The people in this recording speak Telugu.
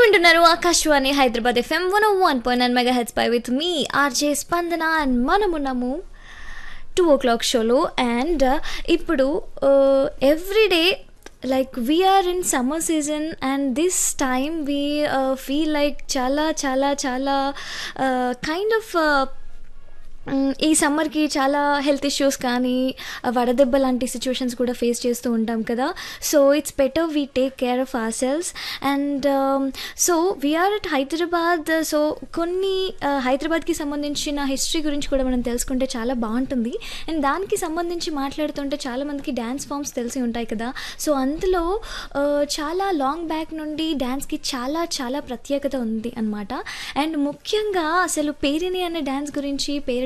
వింటున్నారు Akashvani Hyderabad FM one one point nine mega hertz పై విత్ మీ ఆర్జే స్పందన అండ్ మనమున్నాము టూ ఓ క్లాక్ షోలో అండ్ ఇప్పుడు everyday like we're in summer season and this time we feel like చాలా చాలా చాలా కైండ్ ఆఫ్ మ్, ఈ సమ్మర్కి చాలా హెల్త్ ఇష్యూస్ కానీ ఆ, వడదెబ్బ లాంటి సిచ్యువేషన్స్ కూడా ఫేస్ చేస్తూ ఉంటాం కదా so it's better we take care of ourselves and so we're at Hyderabad so కొన్ని ఆ, హైదరాబాద్కి సంబంధించిన హిస్టరీ గురించి కూడా మనం తెలుసుకుంటే చాలా బాగుంటుంది అండ్ దానికి సంబంధించి మాట్లాడుతుంటే చాలామందికి డ్యాన్స్ ఫామ్స్ తెలిసి ఉంటాయి కదా సో అందులో ఆ, చాలా లాంగ్ బ్యాక్ నుండి డ్యాన్స్కి చాలా చాలా ప్రత్యేకత ఉంది అనమాట అండ్ ముఖ్యంగా అసలు పేరిని అనే డ్యాన్స్ గురించి పేరు